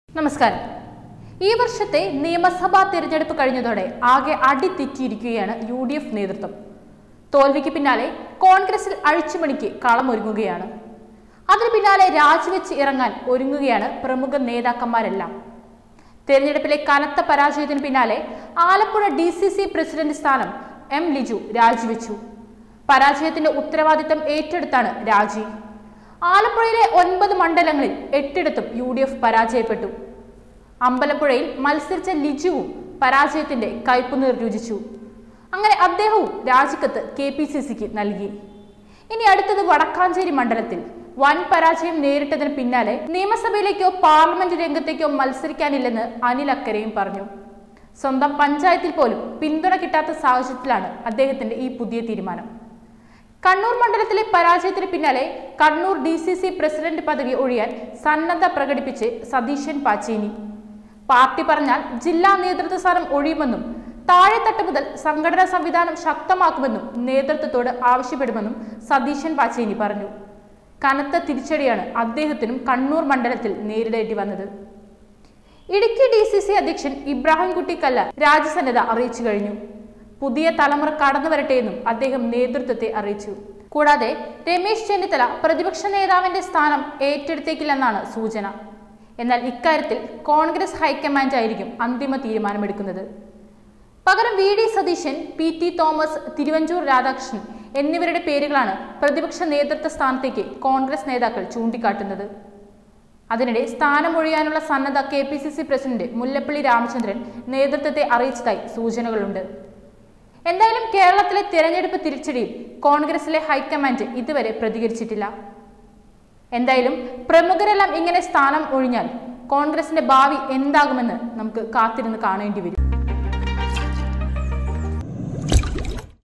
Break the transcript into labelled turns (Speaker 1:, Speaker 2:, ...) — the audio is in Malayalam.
Speaker 1: നമസ്കാരം ഈ വർഷത്തെ നിയമസഭാ തിരഞ്ഞെടുപ്പ് കഴിഞ്ഞതോടെ ആകെ അടിതെറ്റിയിരിക്കുകയാണ് യു ഡി എഫ് നേതൃത്വം തോൽവിക്ക് പിന്നാലെ കോൺഗ്രസിൽ അഴിച്ചുപണിക്ക് കളമൊരുങ്ങുകയാണ് അതിനു പിന്നാലെ രാജിവെച്ച് ഇറങ്ങാൻ ഒരുങ്ങുകയാണ് പ്രമുഖ നേതാക്കന്മാരെല്ലാം തെരഞ്ഞെടുപ്പിലെ കനത്ത പരാജയത്തിന് പിന്നാലെ Alappuzha D C C president സ്ഥാനം എം ലിജു രാജിവെച്ചു പരാജയത്തിന്റെ ഉത്തരവാദിത്തം ഏറ്റെടുത്താണ് രാജി ആലപ്പുഴയിലെ ഒൻപത് മണ്ഡലങ്ങളിൽ എട്ടിടത്തും യു ഡി എഫ് പരാജയപ്പെട്ടു അമ്പലപ്പുഴയിൽ മത്സരിച്ച ലിജുവും പരാജയത്തിന്റെ കയ്പുനീർ രുചിച്ചു അങ്ങനെ അദ്ദേഹവും രാജിക്കത്ത് കെ പി സി സിക്ക് നൽകി ഇനി അടുത്തത് വടക്കാഞ്ചേരി മണ്ഡലത്തിൽ വൻ പരാജയം നേരിട്ടതിന് പിന്നാലെ നിയമസഭയിലേക്കോ പാർലമെന്റ് രംഗത്തേക്കോ മത്സരിക്കാനില്ലെന്ന് അനിൽ അക്കരയും പറഞ്ഞു സ്വന്തം പഞ്ചായത്തിൽ പോലും പിന്തുണ കിട്ടാത്ത സാഹചര്യത്തിലാണ് അദ്ദേഹത്തിന്റെ ഈ പുതിയ തീരുമാനം കണ്ണൂർ മണ്ഡലത്തിലെ പരാജയത്തിന് പിന്നാലെ Kannur D C C president പദവി ഒഴിയാൻ സന്നദ്ധ പ്രകടിപ്പിച്ച് സതീശൻ പാച്ചേനി പാർട്ടി പറഞ്ഞാൽ ജില്ലാ നേതൃത്വ സ്ഥാനം ഒഴിയുമെന്നും താഴെത്തട്ട് മുതൽ സംഘടനാ സംവിധാനം ശക്തമാക്കുമെന്നും നേതൃത്വത്തോട് ആവശ്യപ്പെടുമെന്നും സതീശൻ പാച്ചേനി പറഞ്ഞു കനത്ത തിരിച്ചടിയാണ് അദ്ദേഹത്തിനും കണ്ണൂർ മണ്ഡലത്തിൽ നേരിടേണ്ടി വന്നത് ഇടുക്കി ഡി സി സി അധ്യക്ഷൻ ഇബ്രാഹിംകുട്ടി കല്ല രാജ്യസന്നദ്ധ അറിയിച്ചു കഴിഞ്ഞു പുതിയ തലമുറ കടന്നു വരട്ടെ എന്നും അദ്ദേഹം നേതൃത്വത്തെ അറിയിച്ചു കൂടാതെ രമേശ് ചെന്നിത്തല പ്രതിപക്ഷ നേതാവിന്റെ സ്ഥാനം ഏറ്റെടുത്തേക്കില്ലെന്നാണ് സൂചന എന്നാൽ ഇക്കാര്യത്തിൽ കോൺഗ്രസ് ഹൈക്കമാൻഡ് ആയിരിക്കും അന്തിമ തീരുമാനമെടുക്കുന്നത് പകരം V D Satheesan P T Thomas Thiruvanchoor Radhakrishnan എന്നിവരുടെ പേരുകളാണ് പ്രതിപക്ഷ നേതൃത്വ സ്ഥാനത്തേക്ക് കോൺഗ്രസ് നേതാക്കൾ ചൂണ്ടിക്കാട്ടുന്നത് അതിനിടെ സ്ഥാനമൊഴിയാനുള്ള സന്നദ്ധ K P C C president Mullappally Ramachandran നേതൃത്വത്തെ അറിയിച്ചതായി സൂചനകളുണ്ട് എന്തായാലും കേരളത്തിലെ തിരഞ്ഞെടുപ്പ് തിരിച്ചടിയിൽ കോൺഗ്രസിലെ ഹൈക്കമാൻഡ് ഇതുവരെ പ്രതികരിച്ചിട്ടില്ല എന്തായാലും പ്രമുഖരെല്ലാം ഇങ്ങനെ സ്ഥാനം ഒഴിഞ്ഞാൽ കോൺഗ്രസിന്റെ ഭാവി എന്താകുമെന്ന് നമുക്ക് കാത്തിരുന്ന് കാണേണ്ടി വരും